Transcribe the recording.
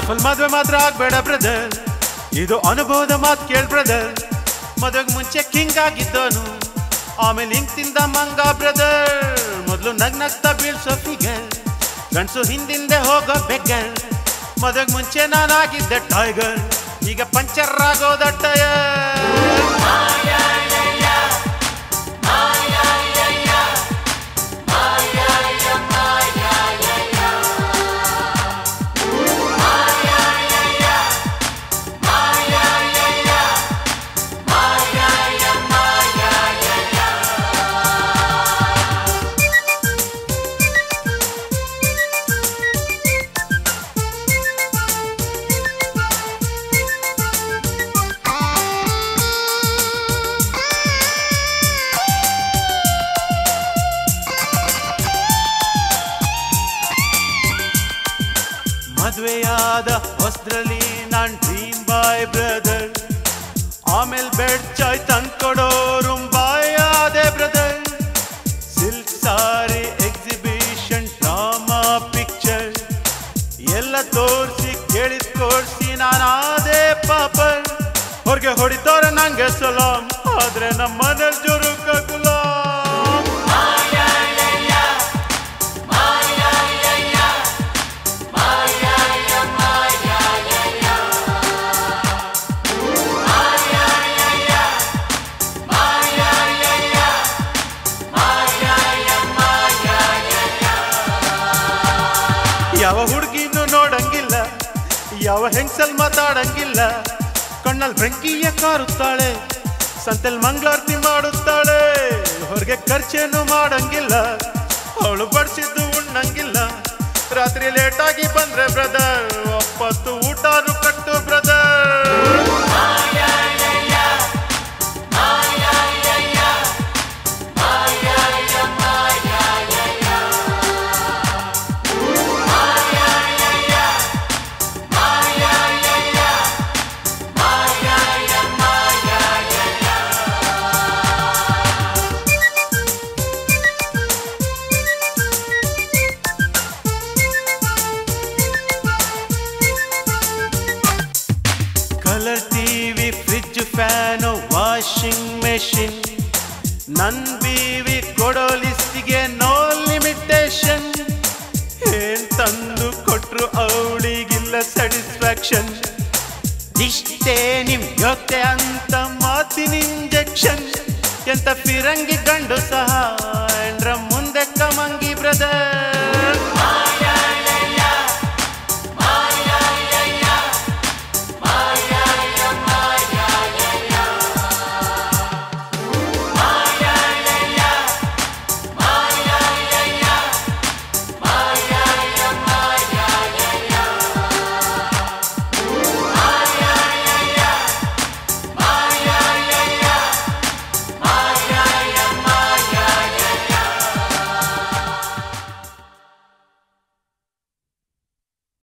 ಲೈಫಲ್ಲಿ ಮದ್ವೆ ಮಾತ್ರ ಆಗ್ಬೇಡ ಬ್ರದರ್ ಇದು ಅನುಭವದ ಮಾತು ಕೇಳ್ ಬ್ರದರ್ ಮದುವೆಗೆ ಮುಂಚೆ ಕಿಂಗ್ ಆಗಿದ್ದೋನು ಆಮೇಲೆ ಹಿಂಗ್ ತಿಂದ ಮಂಗ ಬ್ರದರ್ ಮೊದಲು ನಗ್ ನಗ್ತಾ ಬೀಳ್ಸೋ ಫಿಗರ್ ಗಂಡ್ಸು ಹಿಂದಿಂದೆ ಹೋಗೋ ಬೆಗ್ಗರ್ ಮದುವೆಗೆ ಮುಂಚೆ ನಾನಾಗಿದ್ದೆ ಟೈಗರ್ ಈಗ ಪಂಚರ್ ಆಗೋದ ಟಯರ್ ಮದುವೆಯಾದ ಹೊಸ್ದ್ರಲ್ಲಿ ನಾನ್ ಡ್ರೀಮ್ ಬಾಯ್ ಬ್ರದರ್ ಆಮೇಲೆ ಬೆಡ್ ಚಾಯ್ ತಂದ್ಕೊಡೋರು ಬಾಯ್ ಆದೆ brother silk sari exhibition drama picture ಎಲ್ಲ ತೋರಿಸಿ ಕೇಳಿದ ಕೋರ್ಸಿ ನಾನಾದೆ ಪಾಪರ್ ಹೊರಗೆ ಹೊಡಿತವ್ರೆ ನಂಗೆ ಸಲಾಮ್ ಆದ್ರೆ ನಮ್ಮ ಮನೇಲಿ ಜೋರು ಗುಲಾಮ್ ಯಾವ ಹುಡುಗಿನೂ ನೋಡಂಗಿಲ್ಲ ಯಾವ ಹೆಂಗ್ಸಲ್ ಮಾತಾಡಂಗಿಲ್ಲ ಕಣ್ಣಲ್ಲಿ ಬೆಂಕಿಯ ಕಾರುತ್ತಾಳೆ ಸಂತೆಲ್ ಮಂಗಳಾರತಿ ಮಾಡುತ್ತಾಳೆ ಹೊರಗೆ ಖರ್ಚೇನು ಮಾಡಂಗಿಲ್ಲ ಅವಳು ಬಡಿಸಿದ್ದು ಉಣ್ಣಂಗಿಲ್ಲ ರಾತ್ರಿ ಲೇಟಾಗಿ ಬಂದ್ರೆ ಬ್ರದರ್ ಒಪ್ಪತ್ತು ಊಟನು ಕಟ್ಟು brother colour TV fridge fan washing machine ನನ್ ಬೀವಿ ಕೊಡೋ ಲಿಸ್ಟಿಗೆ ನೋ ಲಿಮಿಟೇಷನ್ ಏನ್ ತಂದು ಕೊಟ್ರು ಅವಳಿಗಿಲ್ಲ ಸ್ಯಾಟಿಸ್ಫ್ಯಾಕ್ಷನ್ ಇಷ್ಟೇ ನಿಮ್ ಯೋಗ್ಯತೆ ಅಂತ ಮಾತಿನ ಇಂಜೆಕ್ಷನ್ ಎಂತ ಫಿರಂಗಿ ಗಂಡು ಸಹ ಎಂಡ್ರ ಮುಂದೆ ಕಮಂಗಿ ಬ್ರದರ್